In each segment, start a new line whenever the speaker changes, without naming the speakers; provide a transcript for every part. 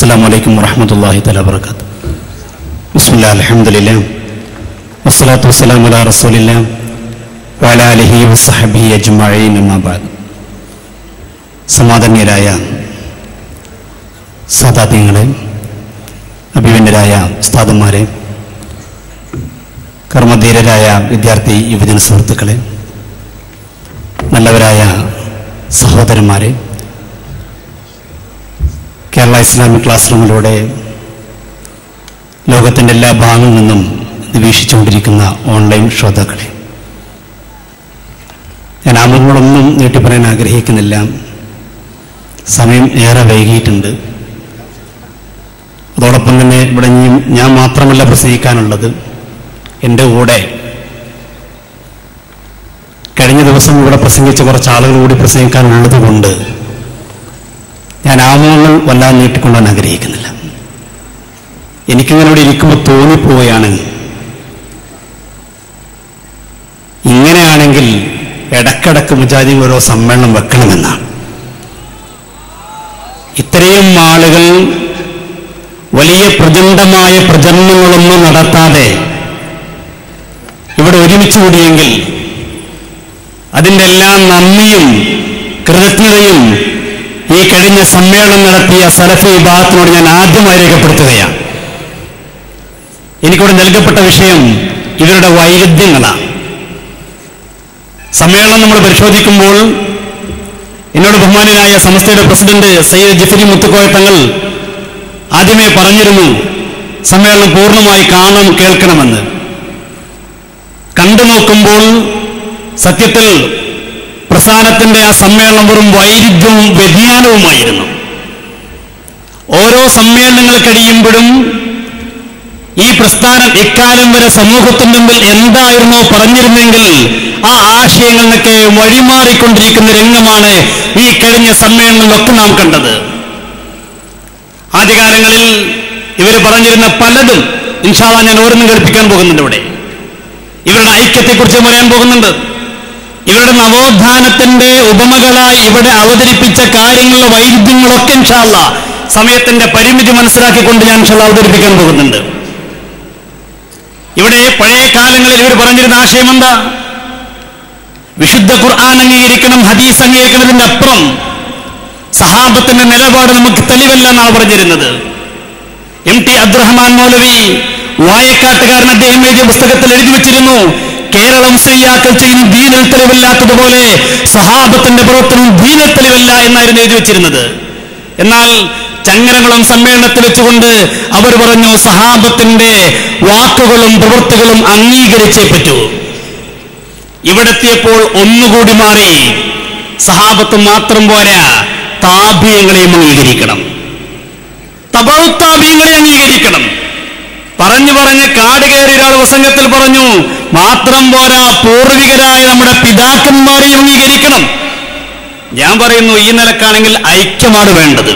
السلام عليكم ورحمة الله تعالى وبركاته بسم الله الحمد لله والصلاة والسلام على رسول الله وعلى آله وصحبه أجمعين أما بعد സമാധാന്യരായ സാധാത്യങ്ങളെ അഭിമന്യരായ ഉസ്താദന്മാരെ കർമ്മധീരരായ വിദ്യാർത്ഥി യുവജന സുഹൃത്തുക്കളെ നല്ലവരായ സഹോദരന്മാരെ കേരള ഇസ്ലാമിക് ക്ലാസ് റൂമിലൂടെ ലോകത്തിൻ്റെ എല്ലാ ഭാഗങ്ങളിൽ നിന്നും ഇത് വീക്ഷിച്ചുകൊണ്ടിരിക്കുന്ന ഓൺലൈൻ ശ്രോതാക്കളെ ഞാൻ ആമുഖങ്ങളൊന്നും നീട്ടിപ്പറയാൻ ആഗ്രഹിക്കുന്നില്ല സമയം ഏറെ വൈകിയിട്ടുണ്ട് അതോടൊപ്പം തന്നെ ഇവിടെ ഇനിയും ഞാൻ മാത്രമല്ല പ്രസംഗിക്കാനുള്ളത് എൻ്റെ കൂടെ കഴിഞ്ഞ ദിവസം ഇവിടെ പ്രസംഗിച്ച കുറച്ച് ആളുകൾ കൂടി പ്രസംഗിക്കാനുള്ളത് കൊണ്ട് ഞാൻ ആമുഖങ്ങൾ വല്ലാതെ നീട്ടിക്കൊണ്ടാൻ ആഗ്രഹിക്കുന്നില്ല എനിക്കിങ്ങനെ ഇവിടെ ഇരിക്കുമ്പോൾ തോന്നിപ്പോവുകയാണ് ഇങ്ങനെയാണെങ്കിൽ ഇടക്കിടക്ക് മുജാദിൻ ഓരോ സമ്മേളനം വെക്കണമെന്നാണ് ഇത്രയും ആളുകൾ വലിയ പ്രചണ്ഡമായ പ്രചരണങ്ങളൊന്നും നടത്താതെ ഇവിടെ ഒരുമിച്ച് കൂടിയെങ്കിൽ അതിൻ്റെ എല്ലാം നന്ദിയും കൃതജ്ഞതയും ഈ കഴിഞ്ഞ സമ്മേളനം നടത്തിയ സലഫി വിഭാഗത്തിനോട് ഞാൻ ആദ്യമായി രേഖപ്പെടുത്തുകയാണ് എനിക്കിവിടെ നൽകപ്പെട്ട വിഷയം ഇവരുടെ വൈരുദ്ധ്യങ്ങളാണ് സമ്മേളനം നമ്മൾ പരിശോധിക്കുമ്പോൾ എന്നോട് ബഹുമാനായ സംസ്ഥയുടെ പ്രസിഡന്റ് സയ്യിദ് ജിഫരി മുത്തുക്കോയ തങ്ങൾ ആദ്യമേ പറഞ്ഞിരുന്നു സമ്മേളനം പൂർണ്ണമായി കാണണം കേൾക്കണമെന്ന് കണ്ടു നോക്കുമ്പോൾ സത്യത്തിൽ പ്രസ്ഥാനത്തിന്റെ ആ സമ്മേളനം വെറും വൈരുദ്ധ്യവും വ്യതിയാനവുമായിരുന്നു ഓരോ സമ്മേളനങ്ങൾ കഴിയുമ്പോഴും ഈ പ്രസ്ഥാനം ഇക്കാലം വരെ സമൂഹത്തിന് മുമ്പിൽ എന്തായിരുന്നോ പറഞ്ഞിരുന്നെങ്കിൽ ആ ആശയങ്ങളിലൊക്കെ വഴിമാറിക്കൊണ്ടിരിക്കുന്ന രംഗമാണ് ഈ കഴിഞ്ഞ സമ്മേളനങ്ങളിലൊക്കെ നാം കണ്ടത് ആദ്യകാലങ്ങളിൽ ഇവർ പറഞ്ഞിരുന്ന പലതും ഇൻഷാല്ല ഞാൻ ഓരോന്നും കേൾപ്പിക്കാൻ പോകുന്നുണ്ട് ഇവിടെ ഇവരുടെ ഐക്യത്തെക്കുറിച്ച് പറയാൻ പോകുന്നുണ്ട് ഇവരുടെ നവോത്ഥാനത്തിന്റെ ഉപമകളായി ഇവിടെ അവതരിപ്പിച്ച കാര്യങ്ങളുടെ വൈരുദ്ധ്യങ്ങളൊക്കെ ഇൻഷാല്ല സമയത്തിന്റെ പരിമിതി മനസ്സിലാക്കിക്കൊണ്ട് ഞാൻ ഇൻഷാല്ല അവതരിപ്പിക്കാൻ പോകുന്നുണ്ട് ഇവിടെ പഴയ കാലങ്ങളിൽ ഇവർ പറഞ്ഞിരുന്ന ആശയം എന്താ വിശുദ്ധ ഖുർആൻ അംഗീകരിക്കണം ഹദീസ് അംഗീകരിക്കുന്നതിന്റെ അപ്പുറം സഹാബത്തിന്റെ നിലപാട് നമുക്ക് തെളിവല്ല എന്നാണ് പറഞ്ഞിരുന്നത് എം ടി അബ്ദുറഹ്മാൻ മൗലവി വായക്കാട്ടുകാരൻ അദ്ദേഹം എഴുതിയ പുസ്തകത്തിൽ എഴുതി വെച്ചിരുന്നു കേരള മുസ്ലിയാക്കൾ ചെയ്യുന്ന ദീനൽ തെളിവില്ലാത്തതുപോലെ സഹാബത്തിന്റെ പ്രവർത്തനം ദീനൽ തെളിവല്ല എന്നായിരുന്നു എഴുതി വെച്ചിരുന്നത് എന്നാൽ ചങ്ങരകുളം സമ്മേളനത്തിൽ വെച്ചുകൊണ്ട് അവർ പറഞ്ഞു സഹാബത്തിന്റെ വാക്കുകളും പ്രവൃത്തികളും അംഗീകരിച്ചേ പറ്റൂ ഇവിടെത്തിയപ്പോൾ ഒന്നുകൂടി മാറി സഹാബത്ത് മാത്രം പോരാ താപ്യങ്ങളെയും അംഗീകരിക്കണം തപൗത്താപ്യങ്ങളെ അംഗീകരിക്കണം പറഞ്ഞു പറഞ്ഞ് കാട് കയറി ഒരാൾ പ്രസംഗത്തിൽ പറഞ്ഞു മാത്രം പോരാ പൂർവികരായ നമ്മുടെ പിതാക്കന്മാരെയും അംഗീകരിക്കണം ഞാൻ പറയുന്നു ഈ നിലക്കാണെങ്കിൽ ഐക്യമാണ് വേണ്ടത്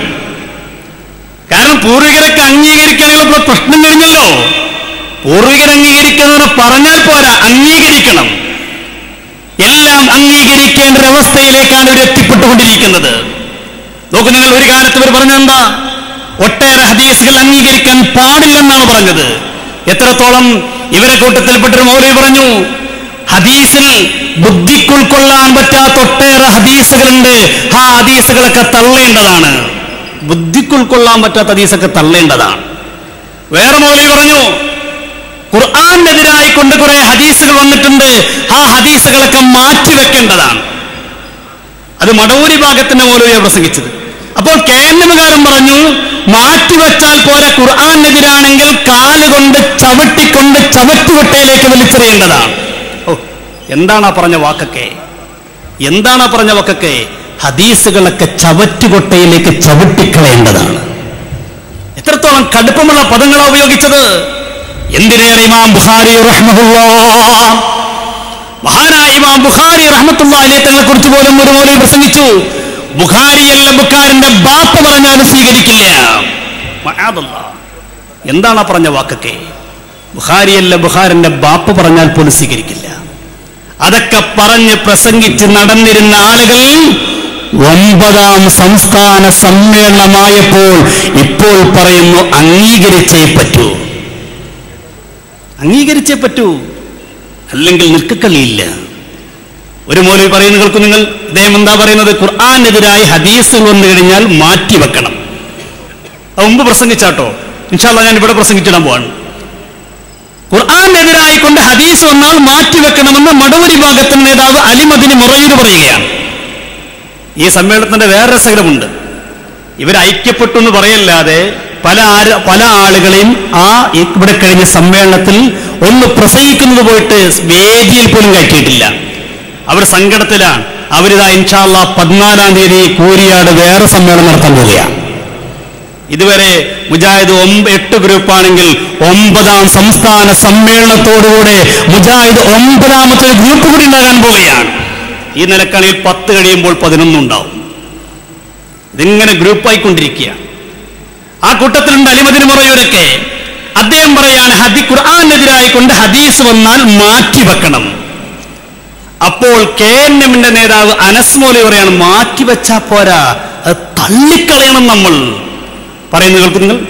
കാരണം പൂർവികരൊക്കെ അംഗീകരിക്കാനുള്ള പ്രശ്നം കഴിഞ്ഞല്ലോ പൂർവികർ അംഗീകരിക്കുന്നതിന് പറഞ്ഞാൽ പോരാ അംഗീകരിക്കണം എല്ലാം അംഗീകരിക്കേണ്ട ഒരവസ്ഥയിലേക്കാണ് ഇവർ എത്തിപ്പെട്ടുകൊണ്ടിരിക്കുന്നത് നോക്കൂ നിങ്ങൾ ഒരു കാലത്ത് ഇവർ പറഞ്ഞെന്താ ഒട്ടേറെ ഹദീസുകൾ അംഗീകരിക്കാൻ പാടില്ലെന്നാണ് പറഞ്ഞത് എത്രത്തോളം ഇവരെ കൂട്ടത്തിൽപ്പെട്ടൊരു മൗലവി പറഞ്ഞു ഹദീസിൽ ബുദ്ധിക്കുൾക്കൊള്ളാൻ പറ്റാത്ത ഒട്ടേറെ ഹദീസുകളുണ്ട് ആ ഹദീസുകളൊക്കെ തള്ളേണ്ടതാണ് ബുദ്ധിക്കുൾക്കൊള്ളാൻ പറ്റാത്ത ഹദീസൊക്കെ തള്ളേണ്ടതാണ് വേറെ മൗലവി പറഞ്ഞു ഖുർആാനെതിരായി കൊണ്ട് കുറെ ഹദീസുകൾ വന്നിട്ടുണ്ട് ആ ഹദീസുകളൊക്കെ മാറ്റിവെക്കേണ്ടതാണ് അത് മടവൂരി ഭാഗത്തിന്റെ മൗലവിയാണ് പ്രസംഗിച്ചത് അപ്പോൾ കേന്ദ്രകാരൻ പറഞ്ഞു മാറ്റിവെച്ചാൽ പോലെ ഖുർആാനെതിരാണെങ്കിൽ കാലുകൊണ്ട് ചവിട്ടിക്കൊണ്ട് ചവറ്റുകൊട്ടയിലേക്ക് വലിച്ചെറിയേണ്ടതാണ് ഓ എന്താണ് ആ പറഞ്ഞ വാക്കൊക്കെ എന്താണ് ആ പറഞ്ഞ വാക്കൊക്കെ ഹദീസുകളൊക്കെ ചവറ്റുകൊട്ടയിലേക്ക് ചവിട്ടിക്കളയേണ്ടതാണ് എത്രത്തോളം കടുപ്പമുള്ള പദങ്ങളാണ് ഉപയോഗിച്ചത് എന്തിനേറെ ഇമാം ബുഖാരി റഹ്മഹുല്ലാ മഹാനായ ഇമാം ബുഖാരി റഹ്മത്തുള്ള അലിയത്തങ്ങളെ കുറിച്ച് പോലും ഒരു മൗലവി പ്രസംഗിച്ചു ബുഖാരിയല്ല ബുഖാരിന്റെ ബാപ്പ പറഞ്ഞാലും സ്വീകരിക്കില്ല മഅദല്ലാ. എന്താണ് ആ പറഞ്ഞ വാക്കൊക്കെ ബുഖാരിയല്ല ബുഖാരിന്റെ ബാപ്പ പറഞ്ഞാൽ പോലും സ്വീകരിക്കില്ല അതൊക്കെ പറഞ്ഞ് പ്രസംഗിച്ച് നടന്നിരുന്ന ആളുകൾ ഒമ്പതാം സംസ്ഥാന സമ്മേളനമായപ്പോൾ ഇപ്പോൾ പറയുന്നു അംഗീകരിച്ചേ പറ്റൂ അംഗീകരിച്ചേ പറ്റൂ അല്ലെങ്കിൽ നിൽക്കക്കളിയില്ല ഒരു മൗലവി പറയുന്ന കേൾക്കും നിങ്ങൾ ഇദ്ദേഹം എന്താ പറയുന്നത് ഖുർആാനെതിരായി ഹദീസ് വന്നു കഴിഞ്ഞാൽ മാറ്റിവെക്കണം അത് മുമ്പ് പ്രസംഗിച്ചാട്ടോ ഇൻഷാല്ല ഞാൻ ഇവിടെ പ്രസംഗിച്ചിടാൻ പോവാണ് ഖുർആാനെതിരായി കൊണ്ട് ഹദീസ് വന്നാൽ മാറ്റിവെക്കണമെന്ന് മടവൂരി വിഭാഗത്തിന്റെ നേതാവ് അലിമദിന് മുറയൂര് പറയുകയാണ് ഈ സമ്മേളനത്തിന്റെ വേറെ രസകരമുണ്ട് ഇവർ ഐക്യപ്പെട്ടു എന്ന് പറയല്ലാതെ പല ആര് പല ആളുകളെയും ആ ഇവിടെ കഴിഞ്ഞ സമ്മേളനത്തിൽ ഒന്ന് പ്രസംഗിക്കുന്നത് പോയിട്ട് വേദിയിൽ പോലും കയറ്റിയിട്ടില്ല അവർ സങ്കടത്തിലാണ് അവരിതാ ഇൻഷാല്ല പതിനാലാം തീയതി കൂരിയാട് വേറെ സമ്മേളനം നടത്താൻ പോവുകയാണ് ഇതുവരെ മുജാഹിദ് ഒമ്പ എട്ട് ഗ്രൂപ്പാണെങ്കിൽ ഒമ്പതാം സംസ്ഥാന സമ്മേളനത്തോടുകൂടെ മുജാഹിദ് ഒമ്പതാമത്തെ ഗ്രൂപ്പ് കൂടി ഉണ്ടാകാൻ പോവുകയാണ് ഈ നിലക്കാണെങ്കിൽ പത്ത് കഴിയുമ്പോൾ പതിനൊന്നുണ്ടാവും ഇതിങ്ങനെ ഗ്രൂപ്പായിക്കൊണ്ടിരിക്കുകയാണ് ആ കൂട്ടത്തിലുണ്ട് അലിമദിന് മുറയൂരൊക്കെ അദ്ദേഹം പറയാണ് ഹദി ഖുർആാനെതിരായി കൊണ്ട് ഹദീസ് വന്നാൽ മാറ്റിവെക്കണം അപ്പോൾ കെ എൻ എമ്മിന്റെ നേതാവ് അനസ് മൗലി പറയാണ് മാറ്റിവെച്ചാ പോരാ അത് തള്ളിക്കളയണം നമ്മൾ പറയുന്നത് കേൾക്കും നിങ്ങൾ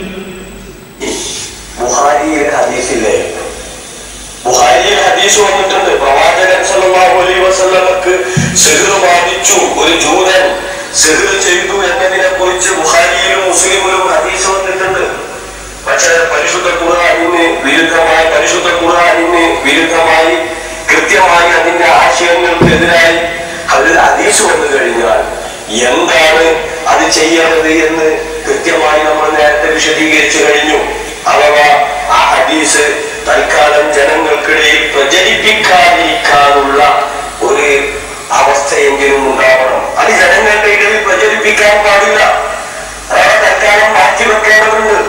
ബുഹാരിയിൽ ഹദീസില്ലേ ബുഹാരിയിൽ ഹദീസ് വന്നിട്ടുണ്ട് പ്രവാചകൻ സല്ലല്ലാഹു അലൈഹി വസല്ലമക്ക് സിഹ്ർ ബാധിച്ചു ഒരു ജൂതൻ സിഹ്ർ ചെയ്തു എന്നതിനെ കുറിച്ച് ബുഹാരിയിലും മുസ്ലിമിലും ഹദീസ് വന്നിട്ടുണ്ട് പക്ഷേ പരിശുദ്ധ ഖുർആനിന് വിരുദ്ധമായി പരിശുദ്ധ ഖുർആനിന് വിരുദ്ധമായി കൃത്യമായി അതിന്റെ ആശയങ്ങൾക്കെതിരായി അതിൽ ഹദീസ് വന്നു കഴിഞ്ഞാൽ എന്താണ് അത് ചെയ്യേണ്ടത് എന്ന് കൃത്യമായി നമ്മൾ നേരത്തെ വിശദീകരിച്ചു കഴിഞ്ഞു അഥവാ ആ ഹദീസ് തൽക്കാലം ജനങ്ങൾക്കിടയിൽ പ്രചരിപ്പിക്കാതിരിക്കാനുള്ള ഒരു അവസ്ഥയെങ്കിലും ഉണ്ടാവണം അത് ജനങ്ങളുടെ ഇടയിൽ പ്രചരിപ്പിക്കാൻ പാടില്ല അഥവാ തൽക്കാലം മാറ്റിവെക്കേണ്ടതുണ്ട്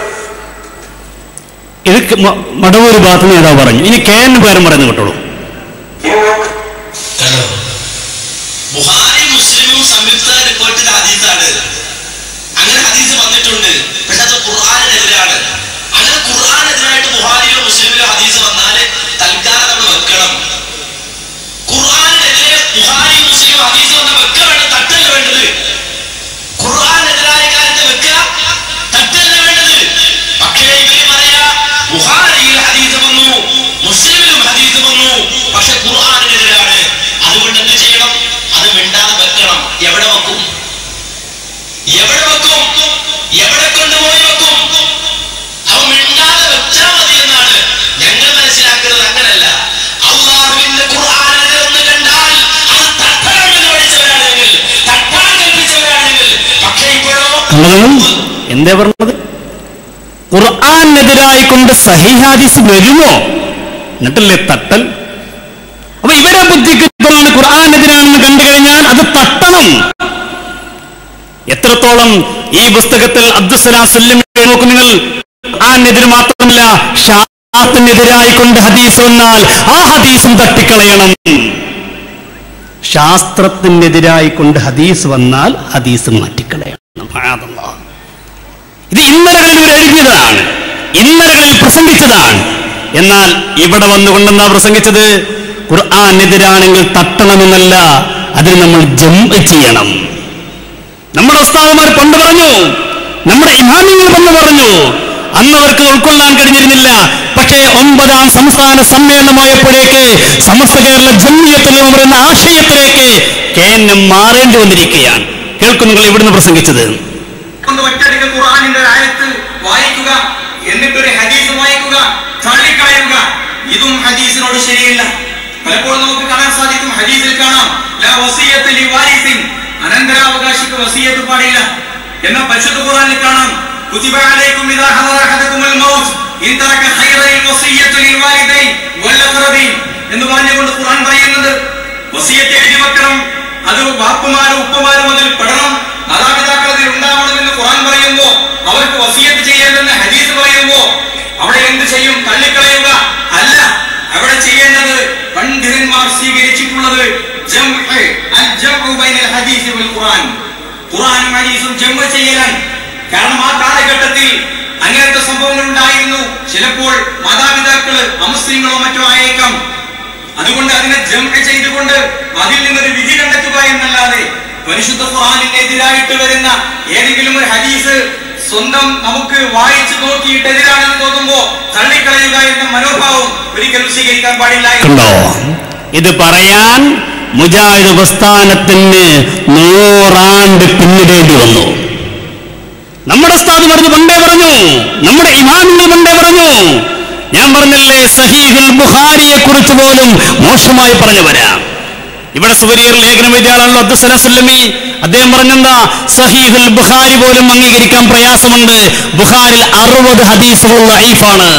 ഇത് മ- മടവൂർ ഭാഗത്ത് നേതാവ് പറഞ്ഞു ഇനി കെ എൻ പേരും പറയുന്നത് കേട്ടോളൂ
ഇനി നോക്ക്
കണ്ടോ ബുഹാരി മുസ്ലിമും സംയുക്ത റിപ്പോർട്ട് ഹദീസാണ് അങ്ങനെ ഹദീസ് വന്നിട്ടുണ്ട് പക്ഷെ അത് ഖുർആാനെതിരാണ് അങ്ങനെ ഖുർആാനെതിരായിട്ട് ബുഹാരിയോ മുസ്ലിമിലോ ഹദീസ് വന്നാല് തൽക്കാലം നമ്മൾ വെക്കണം ഖുർആാനെതിരെ ബുഹാരി മുസ്ലിം ഹദീസ് വന്ന വെക്ക വേണം തട്ടല്ല വേണ്ടത് ഖുർആാനെതിരായ കാര്യത്തെ വെക്ക തട്ടല്ല വേണ്ടത് പക്ഷേ ഇവര് പറയാ ബുഹാരിയിൽ ഹദീസ് വന്നു മുസ്ലിമിലും ഹദീസ് വന്നു പക്ഷെ ഖുർആാനെതിരാണ് അതുകൊണ്ട് എന്ത് ചെയ്യണം അത് മിണ്ടാതെ വെക്കണം എവിടെ വെക്കും എവിടെ വെക്കും എവിടെ കൊണ്ടുപോയി വെക്കും അവ മിണ്ടാതെ വെച്ചാ മതി എന്നാണ് ഞങ്ങൾ മനസ്സിലാക്കുന്നത് അങ്ങനല്ല അള്ളാഹുവിന്റെ ഖുർആാനെതിരെ ഒന്ന് കണ്ടാൽ അത് തട്ടണം എന്ന് പഠിച്ചവരാണെങ്കിൽ തട്ടാൻ കൽപ്പിച്ചവരാണെങ്കിൽ പക്ഷേ ഇപ്പോഴോ
കണ്ടത് എന്തേ പറഞ്ഞത് ഖുർആാനെതിരായി കൊണ്ട് സഹിഹാദിസ് വരുമോ എന്നിട്ടല്ലേ തട്ടൽ അപ്പൊ ഇവരെ ബുദ്ധിക്ക് ഇപ്പോഴാണ് ഖുർആാനെതിരാണെന്ന് കണ്ടു കഴിഞ്ഞാൽ അത് തട്ടണം എത്രത്തോളം ഈ പുസ്തകത്തിൽ അബ്ദുസലാം സല്ലം നോക്കൂ നിങ്ങൾ ഖുർആാനെതിരെ മാത്രമല്ല ശാസ്ത്രത്തിനെതിരായി കൊണ്ട് ഹദീസ് വന്നാൽ ആ ഹദീസും തട്ടിക്കളയണം ശാസ്ത്രത്തിനെതിരായി കൊണ്ട് ഹദീസ് വന്നാൽ ഹദീസ് മാറ്റിക്കളയണം മഅാദല്ലാഹ്. ഇത് ഇന്നലകളിൽ ഇവർ എഴുതിയതാണ് ഇന്നലകളിൽ പ്രസംഗിച്ചതാണ് എന്നാൽ ഇവിടെ വന്നുകൊണ്ടെന്നാ പ്രസംഗിച്ചത് ഖുർആാനെതിരാണെങ്കിൽ തട്ടണമെന്നല്ല അതിന് നമ്മൾ ജംപ് ചെയ്യണം നമ്മുടെ ഉസ്താദുമാർ പണ്ട് പറഞ്ഞു നമ്മുടെ ഇമാമിങ്ങൾ പണ്ട് പറഞ്ഞു അന്ന് അവർക്ക് ഉൾക്കൊള്ളാൻ കഴിഞ്ഞിരുന്നില്ല പക്ഷേ ഒമ്പതാം സംസ്ഥാന സമ്മേളനമായപ്പോഴേക്ക് സമസ്ത കേരള ജമ്മിയത്തിൽ എന്ന ആശയത്തിലേക്ക് കെ എൻ എം മാറേണ്ടി വന്നിരിക്കുകയാണ് കേൾക്കും നിങ്ങൾ ഇവിടുന്ന് പ്രസംഗിച്ചത്
കൊണ്ട് ഒറ്റയടിക്ക് ഖുർആനിന്റെ ആയത്ത് വായിക്കുക എന്നിട്ടൊരു ഹദീസ് വായിക്കുക തള്ളിക്കളയുക ഇതും ഹദീസിനോട് ശരിയല്ല പലപ്പോഴും നമുക്ക് കാണാൻ സാധിക്കും ഹദീസിൽ കാണാം ലാ വസിയ്യത്ത് ലിവാരിസിൻ അനന്തരാവകാശിക്ക് വസിയത്ത് പാടില്ല എന്നാൽ പരിശുദ്ധ ഖുർആനിൽ കാണാം കുതിബ അലൈക്കും ഇദാ ഹദറ അഹദകുമുൽ മൗത്ത് ഇൻ തറക ഖൈറൽ വസിയ്യത്തു ലിൽവാലിദൈൻ വൽ അഖറബീൻ എന്ന് പറഞ്ഞുകൊണ്ട് ഖുർആൻ പറയുന്നുണ്ട് വസിയത്ത് എഴുതി വെക്കണം അത് ബാപ്പുമാരും ഉപ്പമാരും അതിൽ പെടണം മാതാപിതാക്കൾ അതിൽ ഉണ്ടാവണമെന്ന് ഖുർആൻ പറയുമ്പോ അവർക്ക് വസിയത്ത് ചെയ്യരുതെന്ന് ഹദീസ് പറയുമ്പോ അവിടെ എന്ത് ചെയ്യും തള്ളിക്കളയുക അല്ല അവിടെ ചെയ്യേണ്ടത് പണ്ഡിതന്മാർ സ്വീകരിച്ചിട്ടുള്ളത് ജംഅ്, അൽ ജംഉ ബൈനൽ ഹദീസ് വൽ ഖുർആൻ ഖുർആനും ഹദീസും ജംഅ് ചെയ്യലാണ് കാരണം ആ കാലഘട്ടത്തിൽ അങ്ങനത്തെ സംഭവങ്ങൾ ഉണ്ടായിരുന്നു ചിലപ്പോൾ മാതാപിതാക്കള് അമുസ്ലിങ്ങളോ മറ്റോ ആയേക്കാം അതുകൊണ്ട് അതിനെ ജംഅ് ചെയ്തുകൊണ്ട് അതിൽ നിന്നൊരു വിധി കണ്ടെത്തുക എന്നല്ലാതെ പരിശുദ്ധ ഖുർആനിനെതിരായിട്ട് വരുന്ന ഏതെങ്കിലും ഒരു ഹദീസ് സ്വന്തം നമുക്ക് വായിച്ചു നോക്കിയിട്ട് എതിരാണെന്ന് തോന്നുമ്പോ തള്ളിക്കളയുക എന്ന മനോഭാവം ഒരിക്കലും സ്വീകരിക്കാൻ പാടില്ല
കണ്ടോ ഇത് പറയാൻ മുജാഹിദ് പ്രസ്ഥാനത്തിന് നൂറാണ്ട് പിന്നിടേണ്ടി വന്നു നമ്മുടെ സ്ഥാനം പറഞ്ഞ് പണ്ടേ പറഞ്ഞു നമ്മുടെ ഇമാമിങ്ങൾ പണ്ടേ പറഞ്ഞു ഞാൻ പറഞ്ഞല്ലേ സഹീഹുൽ ബുഖാരിയെ കുറിച്ച് പോലും മോശമായി പറഞ്ഞു വരാം ഇവിടെ സുവരിയർ ലേഖനം എഴുതിയാളാണല്ലോ അബ്ദുസലമി അദ്ദേഹം പറഞ്ഞെന്താ സഹീഹുൽ ബുഖാരി പോലും അംഗീകരിക്കാൻ പ്രയാസമുണ്ട് ബുഖാരിൽ അറുപത് ഹദീസുകൾ ലൈഫാണ്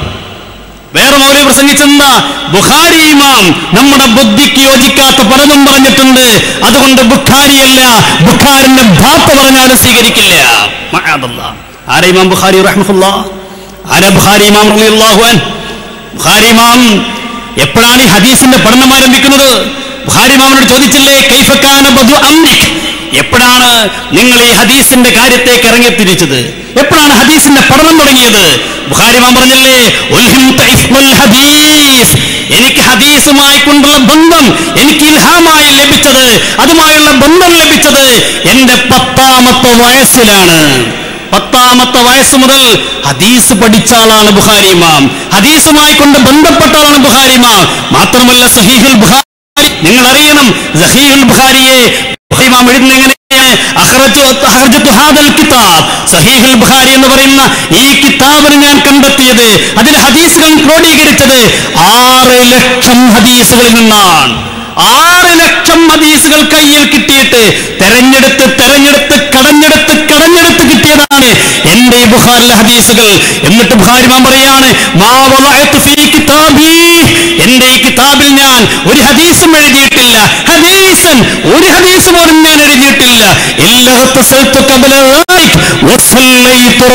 വേറെ മൗലി പ്രസംഗിച്ചെന്താ ബുഖാരി ഇമാം നമ്മുടെ ബുദ്ധിക്ക് യോജിക്കാത്ത പലതും പറഞ്ഞിട്ടുണ്ട് അതുകൊണ്ട് ബുഖാരിയല്ല ബുഖാരിന്റെ ബാപ്പ പറഞ്ഞാലും സ്വീകരിക്കില്ല മഅദല്ലാ. ആരാ ഇമാം ബുഖാരി റഹ്മത്തുള്ള ആരാ ബുഖാരി ഇമാം റളിയല്ലാഹു അൻഹു ബുഖാരി ഇമാം എപ്പോഴാണ് ഈ ഹദീസിന്റെ പഠനം ആരംഭിക്കുന്നത് ബുഖാരി ഇമാമിനോട് ചോദിച്ചില്ലേ കൈഫക്കാന ബദു അംരിക് എപ്പോഴാണ് നിങ്ങൾ ഈ ഹദീസിന്റെ കാര്യത്തേക്ക് ഇറങ്ങിത്തിരിച്ചത് എപ്പോഴാണ് ഹദീസിന്റെ പഠനം തുടങ്ങിയത് ബുഖാരി ഇമാം പറഞ്ഞില്ലേ ഉൽഹിംത ഇസ്മുൽ ഹദീസ് എനിക്ക് ഹദീസുമായി കൊണ്ടുള്ള ബന്ധം എനിക്ക് ഇൽഹാമായി ലഭിച്ചത് അതുമായുള്ള ബന്ധം ലഭിച്ചത് എന്റെ പത്താമത്തെ വയസ്സിലാണ് പത്താമത്തെ വയസ്സ് മുതൽ ഹദീസ് പഠിച്ച ആളാണ് ബുഖാരി ഇമാം ഹദീസുമായി കൊണ്ട് ബന്ധപ്പെട്ട ആളാണ് ബുഖാരി ഇമാം മാത്രമല്ല സഹീഹുൽ ബുഖാരി നിങ്ങൾ അറിയണം സഹീഹുൽ ബുഖാരിയെ ബുഖാരി ഇമാം എഴുതുന്ന എങ്ങനെ അഖ്റജു- അഖ്റജതു ഹാദൽ കിതാബ് സഹീഹുൽ ബുഖാരി എന്ന് പറയുന്ന ഈ കിതാബിൽ ഞാൻ കണ്ടെത്തിയത് അതിൽ ഹദീസുകൾ ക്രോഡീകരിച്ചത് ആറ് ലക്ഷം ഹദീസുകളിൽ നിന്നാണ് ആറ് ലക്ഷം ഹദീസുകൾ കയ്യിൽ കിട്ടിയിട്ട് തെരഞ്ഞെടുത്ത് തെരഞ്ഞെടുത്ത് കടഞ്ഞെടുത്ത് കടഞ്ഞെടുത്ത് കിട്ടിയതാണ് എന്റെ ഈ ബുഖാരിലെ ഹദീസുകൾ എന്നിട്ട് ബുഖാരി മാം പറയാണ് മാ വളഅതു ഫീ കിതാബി എന്റെ ഈ കിതാബിൽ ഞാൻ ഒരു ഹദീസും എഴുതിയിട്ടില്ല ഹദീസൻ ഒരു ഹദീസ് പോലും ഞാൻ എഴുതിയിട്ടില്ല ഇല്ലാ തസൽതു ഖബല ദാലിക് വസല്ലൈതു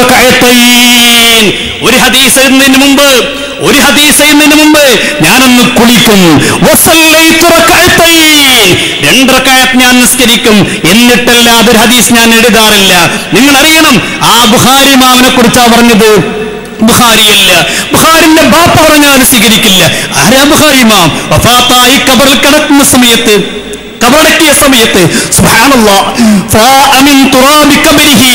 റകഅത്തൈൻ ഒരു ഹദീസ് എഴുതുന്നതിന് മുമ്പ് ഒരു ഹദീസ് എഴുതുന്നതിന് മുമ്പ് ഞാനൊന്ന് കുളിക്കും വസല്ലൈതു റകഅത്തൈൻ രണ്ട് റകഅത്ത് ഞാൻ നിസ്കരിക്കും എന്നിട്ടല്ലാതെ ഒരു ഹദീസ് ഞാൻ എഴുതാറില്ല നിങ്ങൾ അറിയണം ആ ബുഖാരി മാവിനെ കുറിച്ചാ പറഞ്ഞത് ബുഖാരിയല്ല ബുഖാരിന്റെ ബാപ്പ പറഞ്ഞാലും സ്വീകരിക്കില്ല ആരാ ബുഖാരി മാം വഫാത്തായി കബറിൽ കിടക്കുന്ന സമയത്ത് കബറടക്കിയ സമയത്ത് സുബ്ഹാനല്ലാഹ് ഫാഅ മിൻ തുറാബി ഖബരിഹി